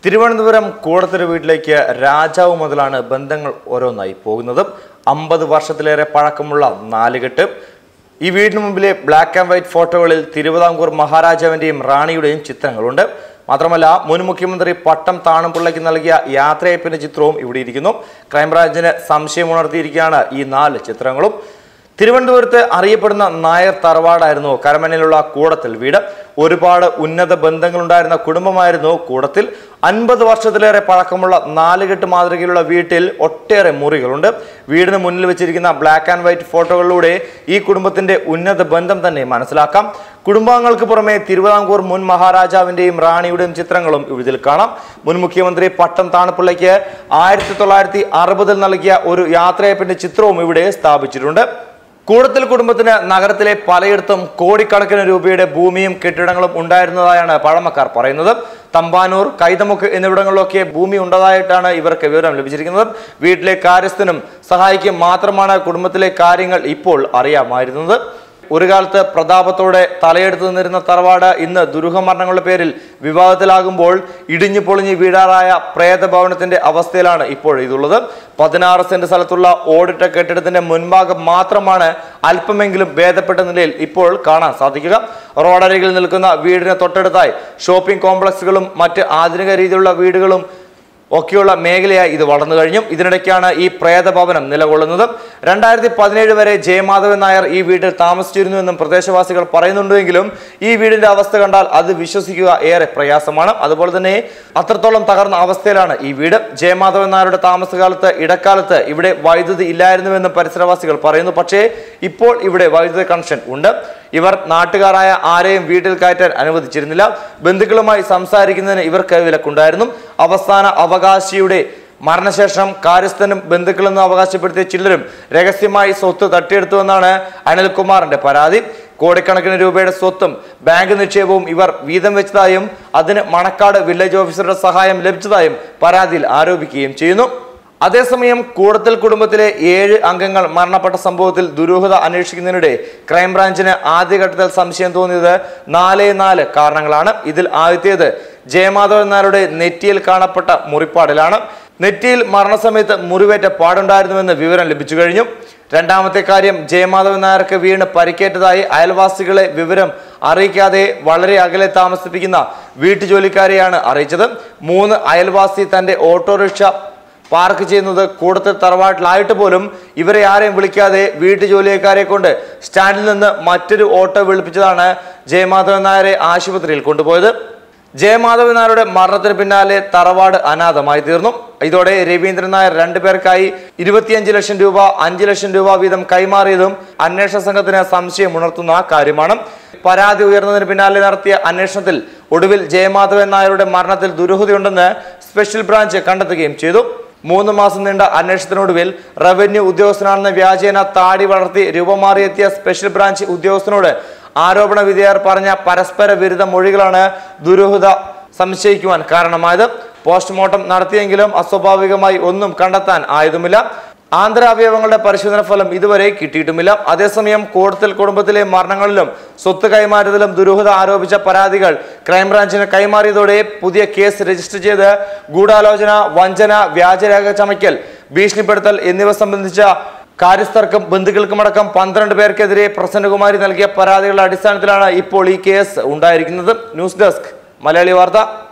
തിരുവനന്തപുരം കൂടത്തൊരു വീട്ടിലേക്ക് രാജാവ് മുതലാണ് ബന്ധങ്ങൾ ഓരോന്നായി പോകുന്നത് അമ്പത് വർഷത്തിലേറെ പഴക്കമുള്ള നാലുകെട്ട് ഈ വീടിന് മുമ്പിലെ ബ്ലാക്ക് ആൻഡ് വൈറ്റ് ഫോട്ടോകളിൽ തിരുവിതാംകൂർ മഹാരാജാവിന്റെയും റാണിയുടെയും ചിത്രങ്ങളുണ്ട് മാത്രമല്ല മുൻ മുഖ്യമന്ത്രി പട്ടം താണുപിള്ളയ്ക്ക് നൽകിയ യാത്രയപ്പിന്റെ ചിത്രവും ഇവിടെ ഇരിക്കുന്നു ക്രൈംബ്രാഞ്ചിന് സംശയമുണർത്തിയിരിക്കുകയാണ് ഈ നാല് ചിത്രങ്ങളും തിരുവനന്തപുരത്ത് അറിയപ്പെടുന്ന നായർ തറവാടായിരുന്നു കരമനയിലുള്ള കൂടത്തിൽ വീട് ഒരുപാട് ഉന്നത ബന്ധങ്ങളുണ്ടായിരുന്ന കുടുംബമായിരുന്നു കൂടത്തിൽ അൻപത് വർഷത്തിലേറെ പഴക്കമുള്ള നാലുകെട്ട് മാതൃകയിലുള്ള വീട്ടിൽ ഒട്ടേറെ മുറികളുണ്ട് വീടിന് മുന്നിൽ വെച്ചിരിക്കുന്ന ബ്ലാക്ക് ആൻഡ് വൈറ്റ് ഫോട്ടോകളിലൂടെ ഈ കുടുംബത്തിന്റെ ഉന്നത ബന്ധം തന്നെ മനസ്സിലാക്കാം കുടുംബാംഗങ്ങൾക്ക് പുറമെ തിരുവിതാംകൂർ മുൻ മഹാരാജാവിന്റെയും റാണിയുടെയും ചിത്രങ്ങളും ഇതിൽ കാണാം മുൻ മുഖ്യമന്ത്രി പട്ടം താണപ്പിള്ളയ്ക്ക് ആയിരത്തി തൊള്ളായിരത്തി അറുപതിൽ നൽകിയ ഒരു യാത്രയപ്പിന്റെ ചിത്രവും ഇവിടെ സ്ഥാപിച്ചിട്ടുണ്ട് കൂടത്തിൽ കുടുംബത്തിന് നഗരത്തിലെ പലയിടത്തും കോടിക്കണക്കിന് രൂപയുടെ ഭൂമിയും കെട്ടിടങ്ങളും ഉണ്ടായിരുന്നതായാണ് പഴമക്കാർ പറയുന്നത് തമ്പാനൂർ കൈതമുക്ക് എന്നിവിടങ്ങളിലൊക്കെ ഭൂമി ഉണ്ടതായിട്ടാണ് ഇവർക്ക് വിവരം ലഭിച്ചിരിക്കുന്നത് വീട്ടിലെ കാര്യസ്ഥനും സഹായിക്കും മാത്രമാണ് കുടുംബത്തിലെ കാര്യങ്ങൾ ഇപ്പോൾ അറിയാമായിരുന്നത് ഒരു കാലത്ത് പ്രതാപത്തോടെ തലയെടുത്ത് നിന്നിരുന്ന തറവാട് ഇന്ന് ദുരൂഹമരണങ്ങളുടെ പേരിൽ വിവാദത്തിലാകുമ്പോൾ ഇടിഞ്ഞു പൊളിഞ്ഞ് വീടാറായ പ്രേതഭവനത്തിന്റെ അവസ്ഥയിലാണ് ഇപ്പോൾ ഇതുള്ളത് പതിനാറ് സെന്റ് സ്ഥലത്തുള്ള ഓടിട്ട കെട്ടിടത്തിന്റെ മുൻഭാഗം മാത്രമാണ് അല്പമെങ്കിലും ഭേദപ്പെട്ട നിലയിൽ ഇപ്പോൾ കാണാൻ സാധിക്കുക റോഡരികിൽ നിൽക്കുന്ന വീടിന് തൊട്ടടുത്തായി ഷോപ്പിംഗ് കോംപ്ലക്സുകളും മറ്റ് ആധുനിക രീതിയിലുള്ള വീടുകളും ഒക്കെയുള്ള മേഖലയായി ഇത് വളർന്നു കഴിഞ്ഞു ഇതിനിടയ്ക്കാണ് ഈ പ്രേതഭവനം നിലകൊള്ളുന്നത് രണ്ടായിരത്തി പതിനേഴ് വരെ ജയമാധവൻ നായർ ഈ വീട്ടിൽ താമസിച്ചിരുന്നുവെന്നും പ്രദേശവാസികൾ പറയുന്നുണ്ടെങ്കിലും ഈ വീടിന്റെ അവസ്ഥ കണ്ടാൽ അത് വിശ്വസിക്കുക ഏറെ പ്രയാസമാണ് അതുപോലെ തന്നെ അത്രത്തോളം തകർന്ന അവസ്ഥയിലാണ് ഈ വീട് ജയമാധവൻ നായരുടെ താമസകാലത്ത് ഇടക്കാലത്ത് ഇവിടെ വൈദ്യുതി ഇല്ലായിരുന്നുവെന്നും പരിസരവാസികൾ പറയുന്നു പക്ഷേ ഇപ്പോൾ ഇവിടെ വൈദ്യുതി കണക്ഷൻ ഉണ്ട് ഇവർ നാട്ടുകാരായ ആരെയും വീട്ടിൽ കയറ്റാൻ അനുവദിച്ചിരുന്നില്ല ബന്ധുക്കളുമായി സംസാരിക്കുന്നതിന് ഇവർക്ക് വിലക്കുണ്ടായിരുന്നു അവസാന അവകാശിയുടെ മരണശേഷം കാര്യസ്ഥനും ബന്ധുക്കളെന്ന് അവകാശപ്പെടുത്തിയ ചിലരും രഹസ്യമായി സ്വത്ത് തട്ടിയെടുത്തുവെന്നാണ് അനിൽകുമാറിന്റെ പരാതി കോടിക്കണക്കിന് രൂപയുടെ സ്വത്തും ബാങ്ക് നിക്ഷേപവും ഇവർ വീതം വെച്ചതായും അതിന് മണക്കാട് വില്ലേജ് ഓഫീസറുടെ സഹായം ലഭിച്ചതായും പരാതിയിൽ ആരോപിക്കുകയും ചെയ്യുന്നു അതേസമയം കൂടത്തിൽ കുടുംബത്തിലെ ഏഴ് അംഗങ്ങൾ മരണപ്പെട്ട സംഭവത്തിൽ ദുരൂഹത അന്വേഷിക്കുന്നതിനിടെ ക്രൈംബ്രാഞ്ചിന് ആദ്യഘട്ടത്തിൽ സംശയം തോന്നിയത് നാലേ നാല് കാരണങ്ങളാണ് ഇതിൽ ആദ്യത്തേത് ജയമാധവൻ നായരുടെ നെറ്റിയിൽ കാണപ്പെട്ട മുറിപ്പാടിലാണ് നെറ്റിയിൽ മരണസമയത്ത് മുറിവേറ്റ പാടുണ്ടായിരുന്നുവെന്ന് വിവരം ലഭിച്ചു കഴിഞ്ഞു രണ്ടാമത്തെ കാര്യം ജയമാധവൻ നായർക്ക് വീണ് പരിക്കേറ്റതായി അയൽവാസികളെ വിവരം അറിയിക്കാതെ വളരെ അകലെ താമസിപ്പിക്കുന്ന വീട്ടുജോലിക്കാരെയാണ് അറിയിച്ചത് മൂന്ന് അയൽവാസി തന്റെ ഓട്ടോറിക്ഷ പാർക്ക് ചെയ്യുന്നത് കൂടുതൽ തറവാട്ടിലായിട്ട് പോലും ഇവരെ ആരെയും വിളിക്കാതെ വീട്ടു ജോലിക്കാരെ കൊണ്ട് സ്റ്റാൻഡിൽ നിന്ന് മറ്റൊരു ഓട്ടോ വിളിപ്പിച്ചതാണ് ജയമാധവൻ നായരെ ആശുപത്രിയിൽ കൊണ്ടുപോയത് ജയമാധവൻ നായരുടെ മരണത്തിന് പിന്നാലെ തറവാട് അനാഥമായി തീർന്നു ഇതോടെ രവീന്ദ്രൻ നായർ രണ്ടുപേർക്കായി ഇരുപത്തിയഞ്ച് ലക്ഷം രൂപ അഞ്ച് ലക്ഷം രൂപ വീതം കൈമാറിയതും അന്വേഷണ സംഘത്തിന് സംശയം ഉണർത്തുന്ന കാര്യമാണ് പരാതി ഉയർന്നതിന് പിന്നാലെ നടത്തിയ അന്വേഷണത്തിൽ ഒടുവിൽ ജയമാധവൻ നായരുടെ മരണത്തിൽ ദുരൂഹതയുണ്ടെന്ന് സ്പെഷ്യൽ ബ്രാഞ്ച് കണ്ടെത്തുകയും ചെയ്തു മൂന്ന് മാസം നീണ്ട അന്വേഷണത്തിനൊടുവിൽ റവന്യൂ ഉദ്യോഗസ്ഥനാണെന്ന വ്യാജേന താടി വളർത്തി രൂപമാറിയെത്തിയ സ്പെഷ്യൽ ബ്രാഞ്ച് ഉദ്യോഗസ്ഥനോട് ആരോപണ വിധേയർ പറഞ്ഞ പരസ്പര വിരുദ്ധ മൊഴികളാണ് ദുരൂഹത സംശയിക്കുവാൻ കാരണമായത് പോസ്റ്റ്മോർട്ടം നടത്തിയെങ്കിലും അസ്വാഭാവികമായി ഒന്നും കണ്ടെത്താൻ ആയതുമില്ല ആന്തരാവയവങ്ങളുടെ പരിശോധന ഫലം ഇതുവരെ കിട്ടിയിട്ടുമില്ല അതേസമയം കൂടുതൽ കുടുംബത്തിലെ മരണങ്ങളിലും സ്വത്ത് കൈമാറ്റത്തിലും ദുരൂഹത ആരോപിച്ച പരാതികൾ ക്രൈംബ്രാഞ്ചിന് കൈമാറിയതോടെ പുതിയ കേസ് രജിസ്റ്റർ ചെയ്ത് ഗൂഢാലോചന വഞ്ചന വ്യാജരേഖ ചമയ്ക്കൽ ഭീഷണിപ്പെടുത്തൽ എന്നിവ സംബന്ധിച്ച കാര്യസ്ഥർക്കും ബന്ധുക്കൾക്കുമടക്കം പന്ത്രണ്ട് പേർക്കെതിരെ പ്രസന്നകുമാരി നൽകിയ പരാതികളുടെ അടിസ്ഥാനത്തിലാണ് ഇപ്പോൾ ഈ കേസ് ഉണ്ടായിരിക്കുന്നത് ന്യൂസ് ഡെസ്ക് മലയാളി വാർത്ത